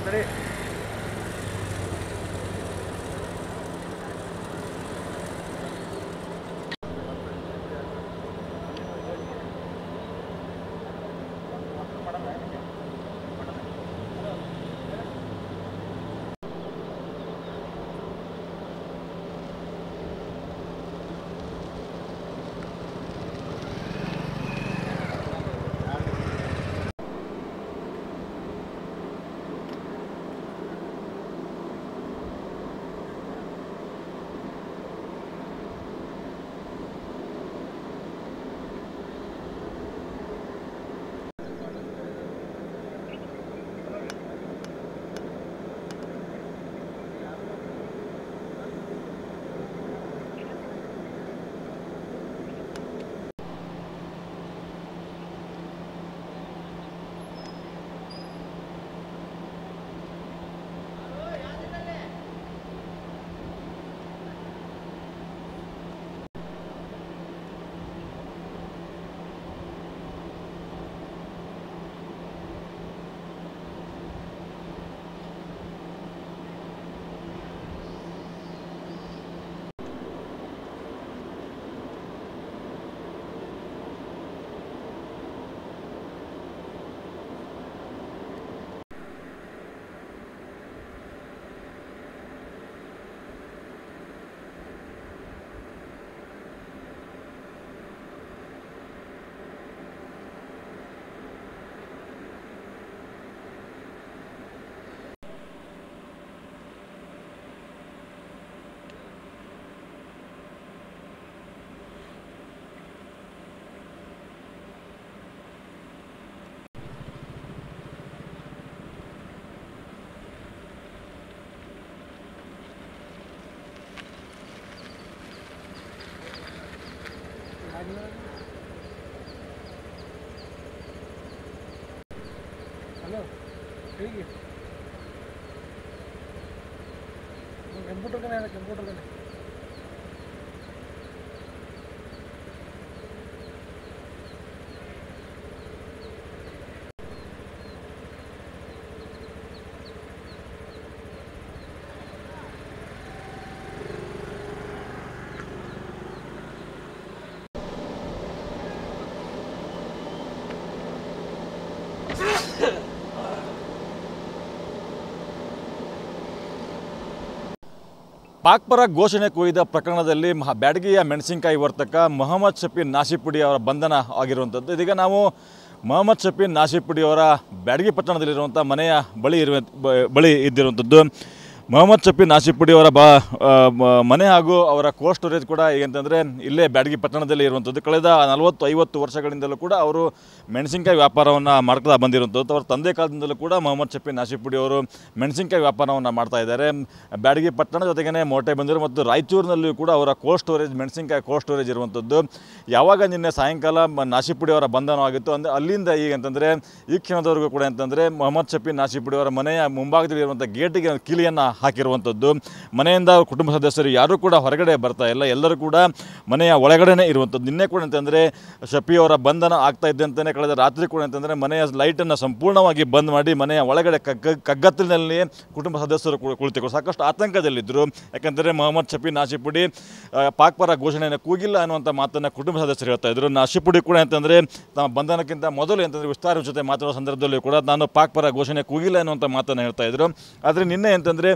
ತಡಿ ಹಲೋ ಹೇಗೆ ಕಂಪ್ಯೂಟರ್ ಕನೆ ಕಂಪ್ಯೂಟರ್ ಕನೆ ಪಾಕ್ ಪರ ಘೋಷಣೆ ಕೂಗಿದ ಪ್ರಕರಣದಲ್ಲಿ ಮಹ ಬ್ಯಾಡಗಿಯ ಮೆಣಸಿನಕಾಯಿ ವರ್ತಕ ಮೊಹಮ್ಮದ್ ಶಫೀನ್ ನಾಶಿಪುಡಿ ಅವರ ಬಂಧನ ಆಗಿರುವಂಥದ್ದು ಇದೀಗ ನಾವು ಮೊಹಮ್ಮದ್ ಶಫೀನ್ ನಾಶಿಪುಡಿ ಅವರ ಬ್ಯಾಡಗಿ ಪಟ್ಟಣದಲ್ಲಿರುವಂಥ ಮನೆಯ ಬಳಿ ಇರುವ ಬ- ಬಳಿ ಇದ್ದಿರುವಂಥದ್ದು ಮೊಹಮ್ಮದ್ ಶಫೀನ್ ನಾಶಿಪುಡಿ ಅವರ ಬಾ ಆ, ಮ- ಮನೆ ಹಾಗೂ ಅವರ ಕೋಲ್ಡ್ ಸ್ಟೋರೇಜ್ ಕೂಡ ಏನಂತಂದರೆ ಇಲ್ಲೇ ಬ್ಯಾಡಗಿ ಪಟ್ಟಣದಲ್ಲಿ ಇರುವಂಥದ್ದು ಕಳೆದ ನಲವತ್ತು ಐವತ್ತು ವರ್ಷಗಳಿಂದಲೂ ಕೂಡ ಅವರು ಮೆಣಸಿನಕಾಯಿ ವ್ಯಾಪಾರವನ್ನು ಮಾಡ್ತಾ ಬಂದಿರುವಂಥದ್ದು ಅವರ ತಂದೆ ಕಾಲದಿಂದಲೂ ಕೂಡ ಮೊಹಮ್ಮದ್ ಶಫೀನ್ ನಾಶಿಪುಡಿ ಅವರು ಮೆಣಸಿನಕಾಯಿ ವ್ಯಾಪಾರವನ್ನು ಮಾಡ್ತಾ ಇದ್ದಾರೆ ಬ್ಯಾಡಗಿ ಪಟ್ಟಣ ಜೊತೆಗೇ ಮೋಟೆ ಬಂದಿರು ಮತ್ತು ರಾಯಚೂರಿನಲ್ಲಿಯೂ ಕೂಡ ಅವರ ಕೋಲ್ಡ್ ಸ್ಟೋರೇಜ್ ಮೆಣಸಿನಕಾಯಿ ಕೋಲ್ಡ್ ಸ್ಟೋರೇಜ್ ಇರುವಂಥದ್ದು ಯಾವಾಗ ನಿನ್ನೆ ಸಾಯಂಕಾಲ ಮ- ನಾಶಿಪುಡಿ ಅವರ ಬಂಧನವಾಗಿತ್ತು ಅಂದರೆ ಅಲ್ಲಿಂದ ಈಗ ಅಂತಂದರೆ ಈ ಕ್ಷಣದವರೆಗೂ ಕೂಡ ಅಂತಂದರೆ ಮೊಹಮ್ಮದ್ ಶಫೀನ್ ನಾಶಿಪುಡಿ ಅವರ ಮನೆಯ ಮುಂಭಾಗದಲ್ಲಿ ಇರುವಂಥ ಗೇಟಿಗೆ ಒಂದು ಕೀಲಿಯನ್ನು ಹಾಕಿರುವಂಥದ್ದು ಮನೆಯಿಂದ ಅವ್ರ ಕುಟುಂಬ ಸದಸ್ಯರು ಯಾರೂ ಕೂಡ ಹೊರಗಡೆ ಬರ್ತಾ ಇಲ್ಲ ಎಲ್ಲರೂ ಕೂಡ ಮನೆಯ ಒಳಗಡೆನೇ ಇರುವಂಥದ್ದು ನಿನ್ನೆ ಕೂಡ ಅಂತಂದರೆ ಶಫಿ ಅವರ ಬಂಧನ ಆಗ್ತಾ ಇದ್ದಂತೆಯೇ ಕಳೆದ ರಾತ್ರಿ ಕೂಡ ಅಂತಂದರೆ ಮನೆಯ ಲೈಟನ್ನು ಸಂಪೂರ್ಣವಾಗಿ ಬಂದ್ ಮಾಡಿ ಮನೆಯ ಒಳಗಡೆ ಕಗ್ಗ ಕಗ್ಗತ್ತಿನಲ್ಲಿ ಕುಟುಂಬ ಸದಸ್ಯರು ಕುಳ್- ಕುಳಿತುಕೊಂಡು ಸಾಕಷ್ಟು ಆತಂಕದಲ್ಲಿದ್ದರು ಯಾಕಂದರೆ ಮೊಹಮ್ಮದ್ ಶಫಿ ನಾಶಿಪುಡಿ ಆ, ಪಾಕ್ ಪರ ಘೋಷಣೆಯನ್ನು ಕೂಗಿಲ್ಲ ಅನ್ನುವಂಥ ಮಾತನ್ನು ಕುಟುಂಬ ಸದಸ್ಯರು ಹೇಳ್ತಾ ಇದ್ರು ನಾಶಿಪುಡಿ ಕೂಡ ಅಂತಂದರೆ ತಮ್ಮ ಬಂಧನಕ್ಕಿಂತ ಮೊದಲು ಅಂತಂದರೆ ವಿಸ್ತಾರ ಜೊತೆ ಮಾತಾಡೋ ಸಂದರ್ಭದಲ್ಲಿ ಕೂಡ ನಾನು ಪಾಕ್ ಪರ ಘೋಷಣೆ ಕೂಗಿಲ್ಲ ಅನ್ನುವಂಥ ಮಾತನ್ನು ಹೇಳ್ತಾ ಇದ್ರು ಆದರೆ ನಿನ್ನೆ ಅಂತಂದರೆ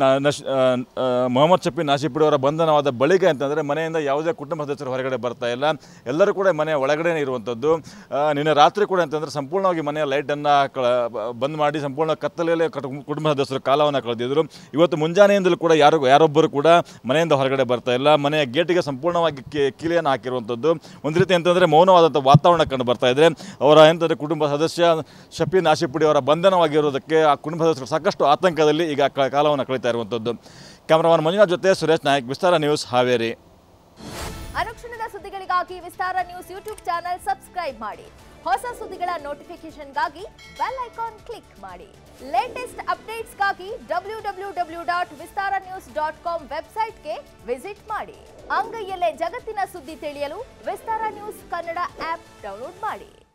ಮೊಹಮ್ಮದ್ ಶಫಿ ನಾಶಿಪುಡಿ ಅವರ ಬಂಧನವಾದ ಬಳಿಕ ಅಂತಂದರೆ ಮನೆಯಿಂದ ಯಾವುದೇ ಕುಟುಂಬ ಸದಸ್ಯರು ಹೊರಗಡೆ ಬರ್ತಾ ಇಲ್ಲ ಎಲ್ಲರೂ ಕೂಡ ಮನೆಯ ಒಳಗಡೆ ಇರುವಂಥದ್ದು ಆ, ನಿನ್ನೆ ರಾತ್ರಿ ಕೂಡ ಅಂತಂದರೆ ಸಂಪೂರ್ಣವಾಗಿ ಮನೆಯ ಲೈಟನ್ನು ಕಳ ಬಂದ್ ಮಾಡಿ ಸಂಪೂರ್ಣ ಕತ್ತಲೆಯಲ್ಲೇ ಕಟ್- ಕುಟುಂಬ ಸದಸ್ಯರು ಕಾಲವನ್ನು ಕಳೆದಿದ್ರು ಇವತ್ತು ಮುಂಜಾನೆಯಿಂದಲೂ ಕೂಡ ಯಾರು ಯಾರೊಬ್ಬರು ಕೂಡ ಮನೆಯಿಂದ ಹೊರಗಡೆ ಬರ್ತಾ ಇಲ್ಲ ಮನೆಯ ಗೇಟಿಗೆ ಸಂಪೂರ್ಣವಾಗಿ ಕಿ- ಕೀಲಿಯನ್ನು ಹಾಕಿರುವಂಥದ್ದು ಒಂದು ರೀತಿ ಅಂತಂದರೆ ಮೌನವಾದಂಥ ವಾತಾವರಣ ಕಂಡು ಬರ್ತಾ ಇದೆ ಅವರ ಎಂತಂದರೆ ಕುಟುಂಬ ಸದಸ್ಯ ಶಫಿ ನಾಶಿಪುಡಿ ಅವರ ಬಂಧನವಾಗಿರೋದಕ್ಕೆ ಆ ಕುಟುಂಬ ಸದಸ್ಯರು ಸಾಕಷ್ಟು ಆತಂಕದಲ್ಲಿ ಈಗ ಕ- ಕಾಲವನ್ನು ಕಳೀತಾ ಇರುವಂಥದ್ದು ಕ್ಯಾಮ್ರಾಮನ್ ಮಂಜುನಾಥ್ ಜೊತೆ ಸುರೇಶ್ ನಾಯಕ್ ವಿಸ್ತಾರ ನ್ಯೂಸ್ ಹಾವೇರಿ ಅನುಕ್ಷಣದ ಸುದ್ದಿಗಳಿಗಾಗಿ Vistara news YouTube channel subscribe ಮಾಡಿ ಹೊಸ ಸುದ್ದಿಗಳ ನೋಟಿಫಿಕೇಶನ್ಗಾಗಿ ಬೆಲ್ ಐಕಾನ್ ಕ್ಲಿಕ್ ಮಾಡಿ ಲೇಟೆಸ್ಟ್ ಅಪ್ಡೇಟ್ಸ್ಗಾಗಿ W W W dot Vistara news dot com ವೆಬ್ಸೈಟ್ಗೆ ವಿಸಿಟ್ ಮಾಡಿ ಅಂಗೈಯಲ್ಲೇ ಜಗತ್ತಿನ ಸುದ್ದಿ ತಿಳಿಯಲು Vistara news Kannada app download ಮಾಡಿ